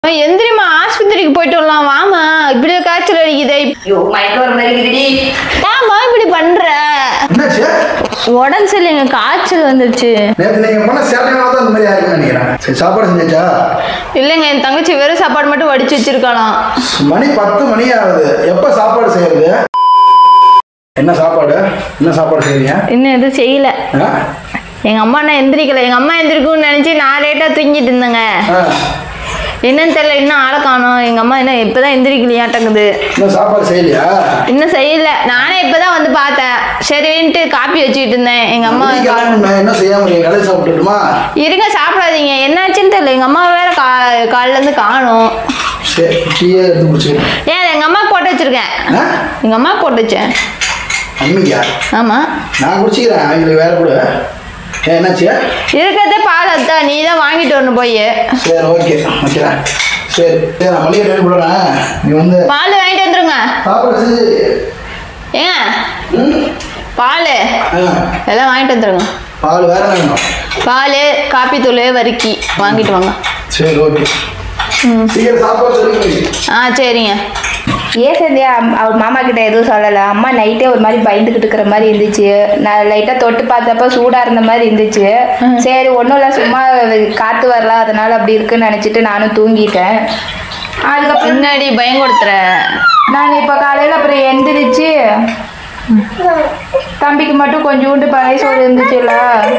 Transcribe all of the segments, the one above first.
அம்மா, எந்திரிம்மா ஆஸ்பத்திரிக்கு போயிட்டு வரலாம் வாமா இப்படி காய்ச்சல் அடிக்குதே ஐயோ மயக்கம் வர மாதிரி இருக்குதுடி ஏம்மா இப்படி பண்ற என்னாச்சு உடம்பு சரியில்லைங்க காய்ச்சல் வந்துருச்சு நேற்று நீங்க பண்ண சேட்டைனால தான் இந்த மாதிரி ஆயிருக்குன்னு நினைக்கிறேன் சரி சாப்பாடு செஞ்சாச்சா இல்லைங்க என் தங்கச்சி வெறும் சாப்பாடு மட்டும் வடிச்சு வச்சிருக்கலாம் மணி பத்து மணி ஆகுது எப்போ சாப்பாடு செய்யறது என்ன சாப்பாடு என்ன சாப்பாடு செய்றீங்க இன்னும் எதுவும் செய்யல ஆ? எங்க அம்மா நான் எந்திரிக்கல எங்க அம்மா எந்திரிக்கும்னு நினைச்சு நான் லேட்டா தூங்கிட்டு இருந்தேங்க ஆ. என்னன்னு தெரியல இன்னும் ஆளை காணோம் எங்க அம்மா என்ன இப்பதான் எந்திரிக்கலையாட்டங்குது இன்னும் சாப்பாடு செய்யலையா இன்னும் செய்யல நானே இப்பதான் வந்து பார்த்தேன் சரின்ட்டு காப்பி வச்சுக்கிட்டு இருந்தேன் எங்க அம்மா இன்னைக்கு கிளம்புமே, என்ன செய்யாம இருக்கீங்க கடையில் சாப்பிட்டுட்டுமா இருங்க சாப்பிடாதீங்க என்னாச்சுன்னு தெரியல எங்க அம்மா வேற கா காலைல இருந்து காணும் சரி டீயே எடுத்து குடிச்சுக்கிறேன் ஏன் அது எங்க அம்மா போட்டு வச்சிருக்கேன் ஆ எங்க அம்மா போட்டு வச்சேன் அம்மிக்கா ஆமா நான் குடிச்சிக்கிறேன் அவங்களுக்கு வேற கூட ஏன் என்னாச்சு இருக்கிறதே பால் அத்தா நீ தான் வாங்கிட்டு வரணும் போய் சரி ஓகே வைக்கிறேன் சரி சரி நான் மளிகை ரெடி பண்ணுறேன் நீ வந்து பால் வாங்கிட்டு வந்துருங்க சாப்பாடு செஞ்சு ஏங்க ம் பால் ஆ எல்லாம் வாங்கிட்டு வந்துருங்க பால் வேற என்ன வேணும் பால் காப்பி தூள் வறுக்கி வாங்கிட்டு வாங்க சரி ஓகே சீக்கிரம் சாப்பாடு சொல்லி ஆ சரிங்க ஏன் சந்தியா அம்- அவர் மாமா கிட்ட எதுவும் சொல்லலை அம்மா நைட்டே ஒரு மாதிரி பயந்துக்கிட்டு இருக்கிற மாதிரி இருந்துச்சு நான் லைட்டாக தொட்டு பார்த்தப்ப சூடாக இருந்த மாதிரி இருந்துச்சு சரி ஒன்றும் இல்லை சும்மா காற்று வரலாம் அதனால அப்படி இருக்குன்னு நினச்சிட்டு நானும் தூங்கிட்டேன் அதுக்கப்புறம் பின்னாடி பயம் கொடுத்துற நான் இப்போ காலையில் அப்புறம் எந்திரிச்சு தம்பிக்கு மட்டும் கொஞ்சோண்டு பழைய சோறு இருந்துச்சுல்ல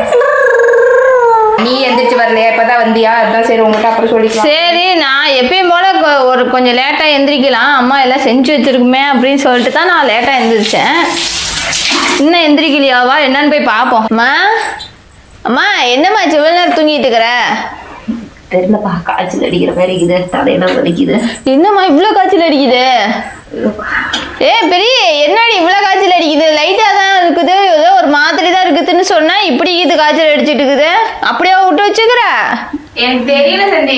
நீ எந்திரிச்சு வரலையா இப்பதான் வந்தியா அதான் சரி உங்ககிட்ட அப்புறம் சொல்லிக்கலாம் சரி நான் எப்பயும் போல கொ- ஒரு கொஞ்சம் லேட்டாக எந்திரிக்கலாம் அம்மா எல்லாம் செஞ்சு வச்சிருக்குமே அப்படின்னு சொல்லிட்டு தான் நான் லேட்டாக எந்திரிச்சேன் இன்னும் எந்திரிக்கலையாவா என்னன்னு போய் பார்ப்போம் அம்மா அம்மா என்னம்மா இவ்வளோ நேரம் தூங்கிட்டு இருக்கிற தெரியலப்பா காய்ச்சல் அடிக்கிற மாதிரி இருக்குது தலையெல்லாம் வலிக்குது என்னம்மா இவ்வளோ காய்ச்சல் அடிக்குது ஏ பெரிய என்னடி இவ்வளோ காய்ச்சல் அடிக்குது லைட்டாக தான் இருக்குது ஏதோ ஒரு மாதிரி தான் இருக்குதுன்னு சொன்னா இப்படி இது காய்ச்சல் அடிச்சிட்டு இருக்குது அப்படியே விட்டு வச்சுக்கிற எனக்கு தெரியல சந்தி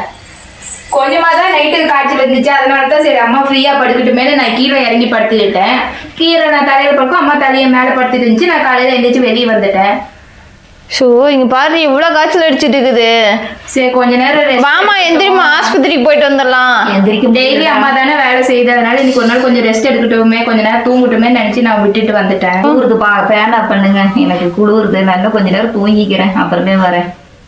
கொஞ்சமா தான் நைட்டு காய்ச்சல் இருந்துச்சு அதனால தான் சரி அம்மா ஃப்ரீயா படுக்கட்டுமே நான் கீழே இறங்கி படுத்துக்கிட்டேன் கீழே நான் தலையில படுக்கும் அம்மா தலையை மேலே படுத்துட்டு இருந்துச்சு நான் காலையில எந்திரிச்சு வெளியே வந்துட்டேன் ஸோ இங்க பாரு இவ்வளோ காய்ச்சல் அடிச்சிட்டு இருக்குது சரி கொஞ்ச நேரம் rest வாமா எந்திரிமா ஆஸ்பத்திரிக்கு போயிட்டு வந்துடலாம் எந்திரிக்க டெய்லி அம்மா தானே வேலை செய்யுது அதனால இன்னைக்கு ஒரு நாள் கொஞ்சம் ரெஸ்ட் எடுக்கட்டுமே கொஞ்ச நேரம் தூங்கட்டுமே நினைச்சு நான் விட்டுட்டு வந்துட்டேன் குளிருதுப்பா ஃபேன் ஆஃப் பண்ணுங்க எனக்கு குளிருது நான் இன்னும் கொஞ்ச நேரம் தூங்கிக்கிறேன் அப்புறமே வரேன்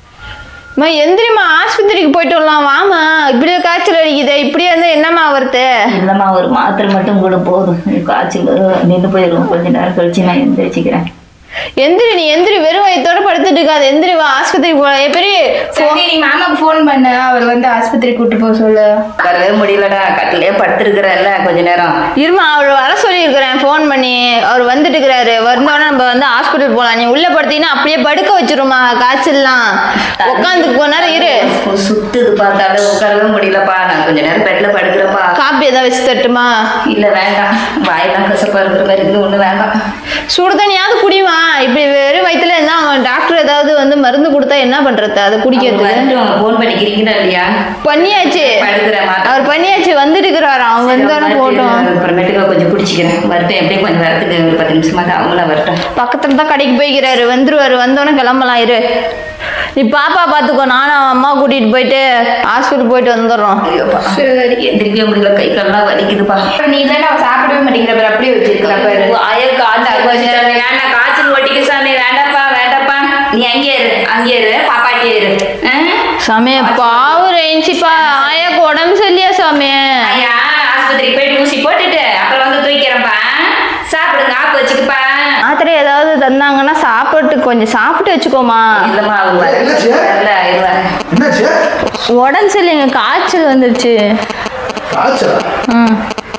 அம்மா எந்திரிமா ஆஸ்பத்திரிக்கு போயிட்டு வரலாம் வாமா இப்படி காய்ச்சல் அடிக்குது இப்படி வந்து என்னம்மா வருது இல்லைம்மா ஒரு மாத்திரை மட்டும் கூட போதும் காய்ச்சல் நின்று போயிடும் கொஞ்ச நேரம் கழிச்சு நான் எந்திரிச்சிக்கிறேன் எந்திரி நீ எந்திரி வெறும் வயிற்றோட படுத்துட்டு இருக்காது எந்திரி வா ஆஸ்பத்திரிக்கு போகலாம் எப்படி சரி நீ மாமாக்கு ஃபோன் பண்ண அவர் வந்து ஆஸ்பத்திரி கூட்டு போக சொல்லு வரவே முடியலடா கட்டிலே படுத்துருக்குறேன்ல கொஞ்ச நேரம் இருமா அவர் வர சொல்லியிருக்கிறேன் ஃபோன் பண்ணி அவர் வந்துட்டு இருக்கிறாரு வந்தோடனே நம்ம வந்து ஹாஸ்பிட்டல் போகலாம் நீ உள்ள படுத்தீங்கன்னா அப்படியே படுக்க வச்சிருமா காய்ச்சல்லாம் உட்காந்து கொஞ்ச நேரம் இரு சுத்துது பார்த்தாலே உட்காரவே முடியலப்பா நான் கொஞ்ச நேரம் பெட்ல படுக்கிறப்பா காப்பி ஏதாவது வச்சு தட்டுமா இல்ல வேண்டாம் வாயெல்லாம் கசப்பா இருக்கிற மாதிரி இருக்குது ஒண்ணு வேண்டாம் சுடு தண்ணியாவது குடிமா இப்படி வெறும் வயிற்றுல இருந்தா அவன் டாக்டர் ஏதாவது வந்து மருந்து கொடுத்தா என்ன பண்றது அதை குடிக்கிறதுக்கு போன் பண்ணிக்கிறீங்களா இல்லையா பண்ணியாச்சு படுக்கிறேன் மாத்திரை. அவர் பண்ணியாச்சு வந்துட்டு இருக்கிறாரு அவங்க வந்தோடனே போட்டோம் அப்புறமேட்டுக்கு கொஞ்சம் குடிச்சிக்கிறேன் வரட்டும் எப்படியும் கொஞ்சம் வரத்துக்கு ஒரு பத்து நிமிஷமா தான் அவங்கள வரட்டும் பக்கத்துல தான் கடைக்கு போய்க்கிறாரு வந்துருவாரு வந்தோடனே கிளம்பலாம் இரு நீ பாப்பா பார்த்துக்கோ நானும் அவன் அம்மா கூட்டிட்டு போயிட்டு ஹாஸ்பிட்டல் போயிட்டு வந்துடுறோம் ஐயோப்பா சரி எந்திரிக்கவே முடியல கை கால்லாம் வலிக்குதுப்பா நீ தானே அவ சாப்பிடவே மாட்டேங்கிற பாரு, அப்படியே வச்சிருக்கல பாரு வாயை காட்டு வேண்டாம் காய்ச்சல் ஒட்டிக்கு சாமி வேண்டாப்பா வேண்டாப்பா நீ அங்கே இரு அங்கே இரு பாப்பாட்டே இரு ஆ? சாமி பாவு ரெயின்சிப்பா ஆயாக்கு உடம்பு சரியா சாமி ஐயா ஆஸ்பத்திரிக்கு போயிட்டு ஊசி போட்டுட்டு அப்புறம் வந்து தூக்கிறேன்ப்பா சாப்பிடுங்க ஆப்பு வச்சுக்கப்பா மாத்திரை ஏதாவது தந்தாங்கன்னா சாப்பிட்டு கொஞ்சம் சாப்பிட்டு வச்சுக்கோமா இல்லம்மா அவங்க வரல என்னாச்சு? வரல இருவாங்க என்னாச்சு உடம்பு சரியில்லைங்க காய்ச்சல் வந்துருச்சு காய்ச்சலா ம்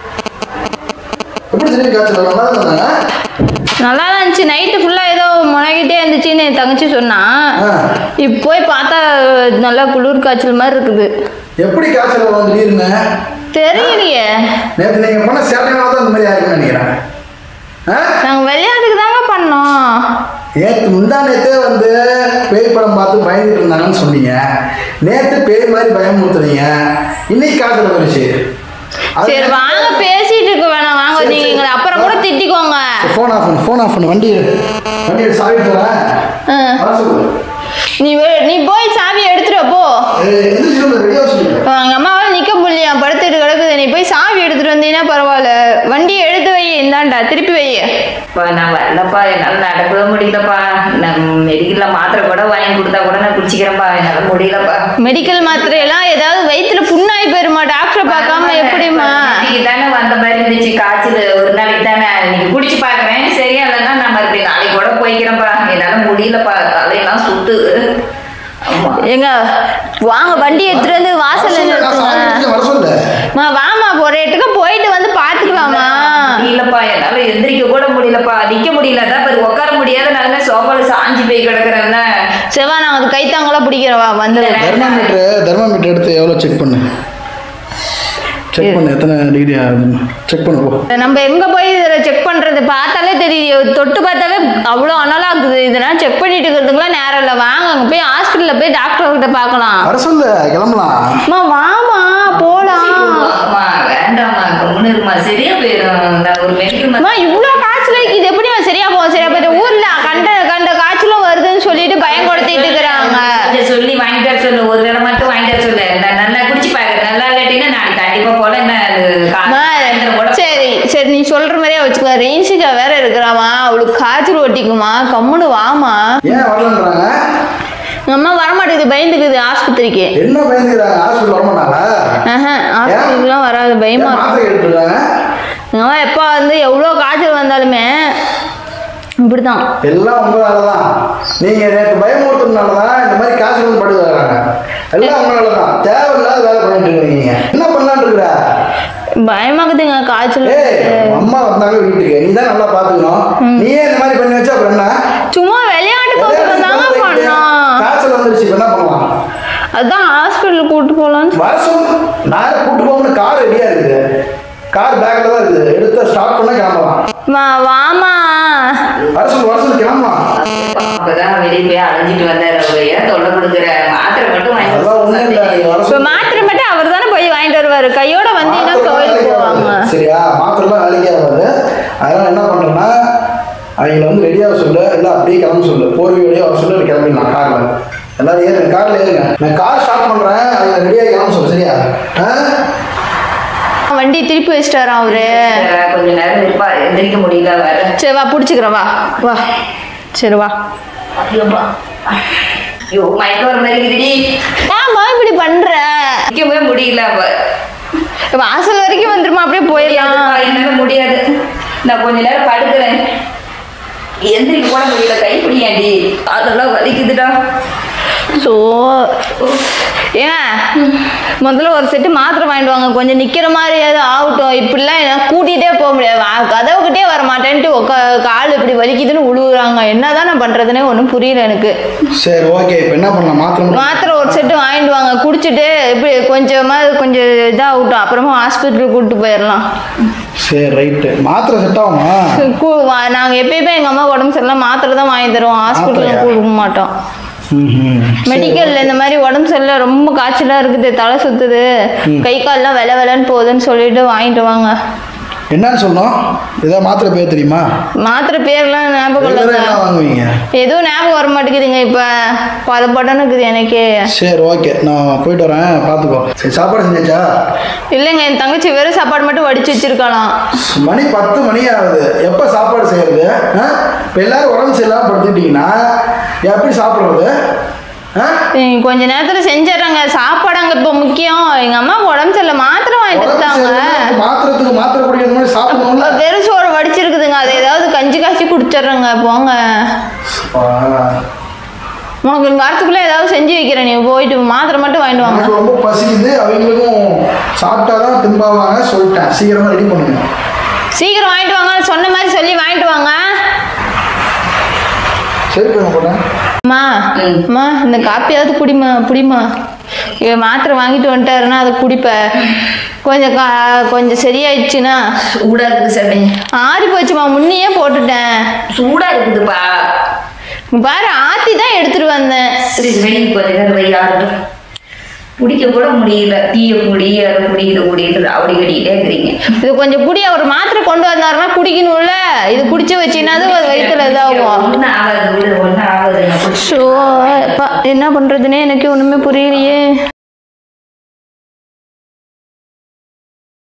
எப்படி திடீர்னு காய்ச்சல் நல்லா தான் இருந்தாங்க நல்லா தான் இருந்துச்சு நைட்டு ஃபுல்லாக ஏதோ முனகிட்டே இருந்துச்சுன்னு என் தங்கச்சி சொன்னா ஆ இப்போ போய் பார்த்தா நல்லா குளிர் காய்ச்சல் மாதிரி இருக்குது எப்படி காய்ச்சல் வரும் திடீர்னு தெரியலையே நேற்று நீங்கள் பண்ண சேட்டைனால தான் இந்த மாதிரி ஆயிருக்குன்னு நினைக்கிறேன் ஆ நாங்கள் விளையாட்டுக்கு தாங்க பண்ணோம் நேற்று முந்தா நேற்றே வந்து பேய் படம் பார்த்து பயந்துட்டு இருந்தாங்கன்னு சொன்னீங்க நேற்று பேய் மாதிரி பயமுறுத்துறீங்க இன்னைக்கு காய்ச்சல் வந்துருச்சு சரி வாங்க பேசிட்டு இருக்க வேணாம் வாங்க நீங்க எங்களை அப்புறம் கூட திட்டிக்கோங்க ஃபோன் ஆஃப் பண்ணு ஃபோன் ஆஃப் பண்ணு வண்டி எடு. வண்டி எடு, சாவி தரேன் ஆ. வர சொல்லு நீ வெ- நீ போய் சாவி எடுத்துட்டு எடுத்துட்டு வா, போ ஏய், எந்திரிச்சு ரெடியாக சொல்லுங்க எங்கள் அம்மாவால் நிற்க முடியலையா படுத்துட்டு கிடக்குது நீ போய் சாவி எடுத்துட்டு வந்தீங்கன்னா பரவாயில்ல வண்டியை எடுத்து வை இந்தாண்டா திருப்பி வை அப்பா நான் வரலப்பா என்னால் நடக்கவே முடியலப்பா நான் மெடிக்கலில் மாத்திரை கூட வாங்கி கொடுத்தா கூட நான் குடிச்சிக்கிறேன்ப்பா என்னால் முடியலப்பா மெடிக்கல் மாத்திரையெல்லாம் ஏதாவது வயிற்றுல புண்ணாய் போயிருமா டாக்டரை பார்க்காம எப்படிம்மா இன்னைக்கு தானே வந்த மாதிரி இருந்துச்சு காய்ச்சல் ஒரு நாளைக்கு தானே இன்னைக்கு குடிச்சு பார்க்குறேன் சரியா இல்லைன்னா நான் மறுபடியும் நாளைக்கு கூட போய்க்கிறேன்ப்பா என்னால் முடியலப்பா தலையெல்லாம் சுத்து ஆமா எங்க வாங்க வண்டி எடுத்துட்டு வந்து வாசல்ல நான் சாமி நிறுத்துங்க குடிச்சு வர சொல்லு மா வாமா ஒரு எட்டுக்கு போயிட்டு வந்து பாத்துக்கலாமா முடியலப்பா என்னால எந்திரிக்க கூட முடியலப்பா நிக்க முடியல அதான் பாரு உட்கார முடியாத நல்ல சோபால சாஞ்சு போய் கிடக்குறேன்ல செவ்வா நான் அது கைத்தாங்களா பிடிக்கிறவா வந்து தெர்மாமீட்டர் தெர்மாமீட்டர் எடுத்து எவ்வளோ செக் பண்ணு செக் பண்ணு எத்தனை டிகிரி ஆகுதுன்னு செக் பண்ணு போ நம்ம எங்க போய் இதில் செக் பண்றது பார்த்தாலே தெரியும் தொட்டு பார்த்தாவே அவ்வளோ அனலா இருக்குது இதெல்லாம் செக் பண்ணிட்டு இருக்கிறதுக்குலாம் நேரம் இல்லை வாங்க அங்கே போய் ஹாஸ்பிட்டலில் போய் டாக்டர் கிட்ட பார்க்கலாம் வர சொல்லு கிளம்பலாம் அம்மா வாமா போலாம் அம்மா வேண்டாம்மா கம்முன்னு இருமா சரியா போயிடும் நான் ஒரு மெடிக்கல் அம்மா இவ்வளோ காய்ச்சல் இது எப்படி சரியா போகும் சரியா போயிட்டு ஊர்ல கண்ட கண்ட காய்ச்சலும் வருதுன்னு சொல்லிட்டு பயம் கொடுத்திட்டு இருக்கிறாங்க கொஞ்சம் சொல்லி வாங்கிட்டு வர சொல்லு ஒரு வேளை மட்டும் வாங்கிட்டு வர சொல்லு நான் நல்லா குடிச்சு பாக்குறேன் நல்லா இல்லாட்டினா நாளைக்கு கண்டிப்பா போல என்ன அது கா- அம்மா, சாயந்தரம் கூட சரி சரி நீ சொல்ற மாதிரியே வச்சுக்கோ ரெயின்ஷிகா வேற இருக்கிறாமா அவளுக்கு காய்ச்சல் ஒட்டிக்குமா கம்முன்னு வாமா ஏன் வரலன்றாங்க எங்க அம்மா வரமாட்டேங்குது பயந்துக்குது ஆஸ்பத்திரிக்கு என்ன பயந்துக்கிறாங்க ஹாஸ்பிட்டல் வரமாட்டாங்களா ஆஹா ஆஸ்பத்திரிக்குலாம் வராது பயமா ஏன் இருக்கும் மாத்திரை எடுத்துருக்காங்க எங்க அம்மா எப்போ வந்து எவ்வளோ காய்ச்சல் வந்தாலுமே இப்படிதான் எல்லாம் உங்களால தான் நீங்க நேற்று பயமுறுத்துறதுனால தான் இந்த மாதிரி காசு வந்து படுத்து வர்றாங்க எல்லாம் உங்களால தான் தேவையில்லாத வேலை பண்ணிட்டு இருக்கீங்க என்ன பண்ணலான்னு இருக்கிற பயமாக்குதுங்க காய்ச்சல் ஏய் உங்க அம்மா வந்தாங்க வீட்டுக்கு நீ தான் நல்லா பாத்துக்கணும் நீயே இந்த மாதிரி பண்ணி வச்சா அப்புறம் என்ன சும்மா விளையாட்டு கோசம் தாங்க பண்ணோம் காய்ச்சல் வந்துருச்சு இப்ப என்ன பண்ணலாம் அதான் ஹாஸ்பிட்டல் கூட்டு போகலான்னு வருஷம் நான் கூட்டு போகணும்னு கார் ரெடியா இருக்குது கார் பேக்ல தான் இருக்குது எடுத்து ஸ்டார்ட் பண்ண கிளம்பலாம் மா வாமா வருஷம் வருஷம் கிளம்பலாம் அப்பதான் வெளியே போய் அலைஞ்சிட்டு வந்தாரு அவரு ஏன் தொல்லை கொடுக்குற மாத்திரை மட்டும் வாங்கி அதெல்லாம் ஒண்ணும் இல்லை கொடுத்தாரு. இப்போ வருஷம் மாத்திரை மட்டும் அவர் தானே போய் வாங்கிட்டு வருவாரு கையோட வந்தீங்கன்னா கோயிலுக்கு போவாங்க சரியா மாத்திரலாம் வேலைக்கு ஆகாது அதனால என்ன பண்றேன்னா அவங்கள வந்து ரெடியாக சொல்லு இல்லை அப்படியே கிளம்ப சொல்லு போர்வை வழியாக வர சொல்லி கிளம்பிடலாம் காரில் எல்லாரும் ஏறுங்க காரில் ஏறுங்க நான் கார் ஸ்டார்ட் பண்ணுறேன் அவங்க ரெடியாக கிளம்ப சொல்லு சரியா ஆ வண்டி திருப்பி வச்சிட்டாராம் அவரு சரி, கொஞ்ச நேரம் இருப்பா எந்திரிக்க முடியல வேற சரி வா பிடிச்சிக்கிறேன் வா வா சரி வா ஐயோப்பா ஐயோ மயக்கம் வர மாதிரி இருக்குடி ஏம்மா இப்படி பண்ற நிக்கவே முடியல அவ வாசல் வரைக்கும் வந்துருமா அப்படியே போயிடலாம் முடியாதுப்பா, என்னால முடியாது நான் கொஞ்ச நேரம் படுக்கிறேன் எந்திரிக்க கூட முடியல கை பிடியாண்டி அதெல்லாம் வலிக்குதுடா ஸோ ஏன் முதல்ல ஒரு செட்டு மாத்திரை வாங்கிட்டு வாங்க கொஞ்சம் நிற்கிற மாதிரியாவது ஆகட்டும் இப்படிலாம் என்ன கூட்டிகிட்டே போக முடியாது வா- கதவுக்கிட்டே வர மாட்டேன்ட்டு உக்கா கால் இப்படி வலிக்குதுன்னு உழுவுறாங்க என்னதான் நான் பண்ணுறதுனே ஒன்றும் புரியல எனக்கு சரி ஓகே இப்போ என்ன பண்ணலாம் மாத்திரை மட்டும் மாத்திரை ஒரு செட்டு வாங்கிட்டு வாங்க குடிச்சிட்டு இப்படி கொஞ்சமாக கொஞ்சம் இதாகட்டும் அப்புறமா ஹாஸ்பிட்டலுக்கு கூப்பிட்டு போயிடலாம் சரி ரைட்டு மாத்திரை செட் ஆகுமா நாங்கள் எப்பயுமே எங்கள் அம்மா உடம்பு சரியில்லை மாத்திரை தான் வாங்கி தருவோம் ஹாஸ்பிட்டலுக்கு மாத்திரையா? கொடுக்க மாட்டோம் ம்ஹும். சரி, மெடிக்கல்ல இந்த மாதிரி உடம்பு சரியில்லை ரொம்ப காய்ச்சலா இருக்குது தலை சுத்துது கை கால்லாம் வெல வெலன்னு போகுதுன்னு சொல்லிட்டு வாங்கிட்டு வாங்க என்னன்னு சொல்லணும் ஏதாவது மாத்திரை பேர் தெரியுமா மாத்திரை பேர்லாம் ஞாபகம் ரெகுலராக இல்லைங்க என்ன வாங்குவீங்க எதுவும் ஞாபகம் வர மாட்டேங்குதுங்க இப்ப பத படன்னு இருக்குது எனக்கே சரி ஓகே நான் போயிட்டு வரேன் பார்த்துக்கோ சரி சாப்பாடு செஞ்சாச்சா இல்லைங்க என் தங்கச்சி வெறும் சாப்பாடு மட்டும் வடிச்சு வச்சிருக்கலாம் மணி பத்து மணி ஆகுது எப்போ சாப்பாடு செய்யறது இப்போ எல்லாரும் உடம்பு சரியில்லாமல் படுத்துக்கிட்டீங்கன்னா எப்படி சாப்பிட்றது ஆ ஏய், கொஞ்ச நேரத்துல செஞ்சிடறாங்க சாப்பாடு அங்க இப்போ முக்கியம் எங்க அம்மா உடம்பு சரியில்லை மாத்திரை வாங்கிட்டு உடம்பு வந்தாங்க சரியில்லைன்னா மாத்திரத்துக்கு மாத்திரை குடிக்கிறது மாதிரி சாப்பிடணும்ல வெறும் சோறு வடிச்சிருக்குதுங்க அதை ஏதாவது கஞ்சி காய்ச்சி குடிச்சிடுறேங்க போங்க உனக்கு இந்த வாரத்துக்குள்ள ஏதாவது செஞ்சு வைக்கிறேன் நீ போயிட்டு மாத்திரை மட்டும் வாங்கிட்டு வாங்க எனக்கு ரொம்ப பசிக்குது அவங்களுக்கும் சாப்பிட்டாதான் திம்பாவாங்க சொல்லிட்டேன் சீக்கிரமா ரெடி பண்ணுங்க சீக்கிரம் வாங்கிட்டு வாங்க சொன்ன மாதிரி சொல்லி வாங்கிட்டு வாங்க சரி போகிறேன் அம்மா ம். அம்மா இந்த காப்பியாவது குடிமா குடிமா இவன் மாத்திரை வாங்கிட்டு வந்துட்டாருன்னா அதை குடிப்ப கொஞ்சம் கா கொஞ்சம் சரியாயிடுச்சுன்னா சூடா இருக்குது சாமி ஆறி போச்சுமா முன்னையே போட்டுட்டேன் சூடா இருக்குதுப்பா இங்க பாரு ஆத்தி தான் எடுத்துட்டு வந்தேன் சரி வெடி கொஞ்ச நேரம் வை ஆறட்டும் குடிக்க கூட முடியல டீயை குடி அதை குடி இதை குடின்னு அப்படி கட்டிக்கிட்டே இருக்கிறீங்க இது கொஞ்சம் குடிய ஒரு மாத்திரை கொண்டு வந்தாருன்னா குடிக்கணும்ல இது குடிச்சு வச்சின்னா அது வயிற்றுல இதாகும் ஒன்றும் ஆகாது விடு ஒன்றும் ஆகாது நான் குடிச்சு ஷோ அப்பா என்ன பண்றதுன்னே எனக்கு ஒண்ணுமே புரியலையே